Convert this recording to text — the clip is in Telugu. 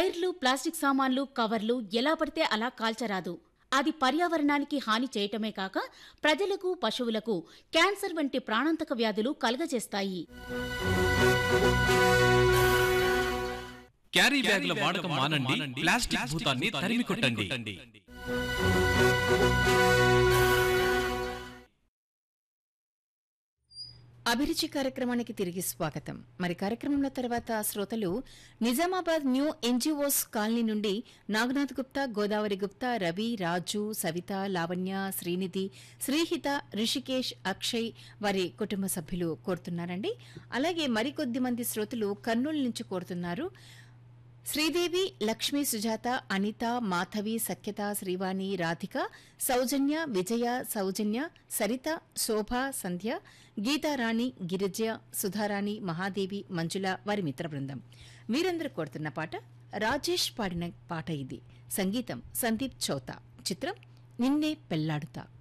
టైర్లు ప్లాస్టిక్ సామాన్లు కవర్లు ఎలా పడితే అలా కాల్చరాదు అది పర్యావరణానికి హాని చేయటమే కాక ప్రజలకు పశువులకు క్యాన్సర్ వంటి ప్రాణాంతక వ్యాధులు కలుగజేస్తాయి క్యారీ బ్యాగుల వాడకం మానండి ప్లాస్టిక్ భూతాన్ని తరిమి కొట్టండి అభిరుచి కార్యక్రమానికి తిరిగి స్వాగతం మరి కార్యక్రమంలో తర్వాత శ్రోతలు నిజామాబాద్ న్యూ ఎన్జిఓస్ కాలనీ నుండి నాగనాథ్ గుప్తా గోదావరి గుప్తా రవి రాజు సవిత లావణ్య శ్రీనిధి శ్రీహిత రిషికేష్ అక్షయ్ వారి కుటుంబ సభ్యులు కోరుతున్నారండి అలాగే మరికొద్ది మంది శ్రోతలు కర్నూలు నుంచి కోరుతున్నారు శ్రీదేవి లక్ష్మీ సుజాత అనిత మాధవి సఖ్యత శ్రీవాణి రాధిక సౌజన్య విజయ సౌజన్య సరిత శోభ సంధ్య గీతారాణి గిరిజ సుధారాణి మహాదేవి మంజుల వారి మిత్ర బృందం వీరందరూ కోరుతున్న పాట రాజేష్ పాడిన పాట ఇది సంగీతం సందీప్ చౌత చిత్రం నిన్నే పెళ్లాడుతా